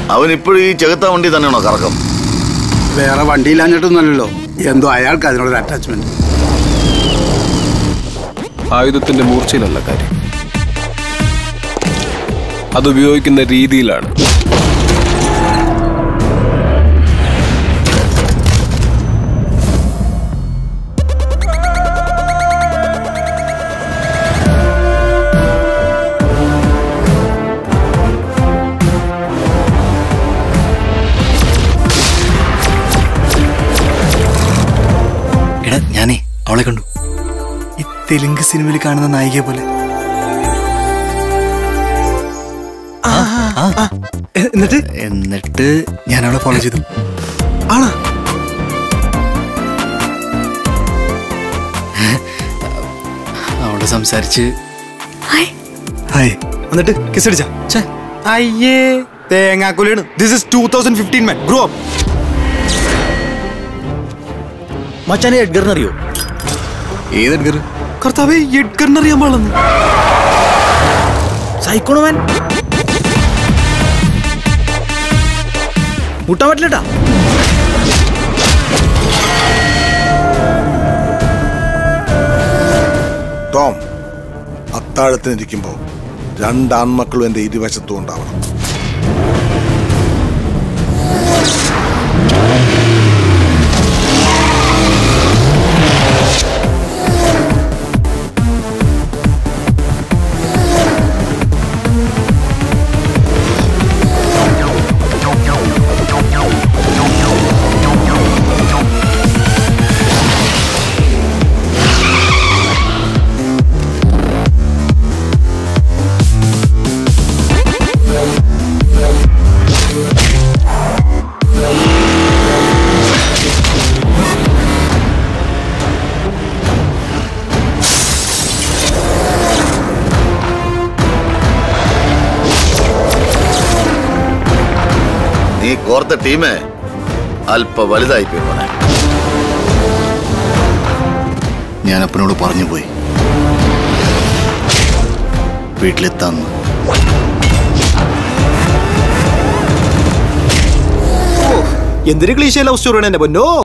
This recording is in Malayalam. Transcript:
അവൻ ഇപ്പോഴും ഈ ചെകുത്ത വണ്ടി തന്നെയാണോ കറക്കം വേറെ വണ്ടിയില്ലാഞ്ഞിട്ടൊന്നുമല്ലല്ലോ എന്തോ അയാൾക്ക് അതിനോടൊരു അറ്റാച്ച്മെന്റ് ആയുധത്തിന്റെ മൂർച്ചയിലല്ല കാര്യം അത് ഉപയോഗിക്കുന്ന രീതിയിലാണ് എടാ ഞാനേ അവളെ കണ്ടു ഈ തെലുങ്ക് സിനിമയിൽ കാണുന്ന നായികയെ പോലെ എന്നിട്ട് എന്നിട്ട് ഞാൻ അവളെ ഫോളോ ചെയ്തു ആണോ അവളോട് സംസാരിച്ച് ഹായ് എന്നിട്ട് കിസ് അടിച്ചാ അയ്യേ തേങ്ങാക്കൊലിയാണ് this is two thousand fifteen man grow up മച്ചാനെ എഡ്ഗറിന് അറിയോ ഏത് എഡ്ഗർ കർത്താവേ എഡ്ഗറിന് അറിയാൻ പാടുന്നു സൈക്കോണോ മാൻ മുട്ടാൻ പറ്റില്ലട്ടാ ടോം അത്താഴത്തിനിരിക്കുമ്പോൾ രണ്ട് ആൺമക്കളും എൻ്റെ ഇരുവശത്തും ഉണ്ടാവണം നീ കോർത്ത ടീമേ അല്പ വലുതായി പോയി മോനെ ഞാൻ അപ്പനോട് പറഞ്ഞു പോയി വീട്ടിലെത്താന്ന് എന്തൊരു ക്ലീശ ലവ് സ്റ്റോറിയാണ് എന്റെ പൊന്നോ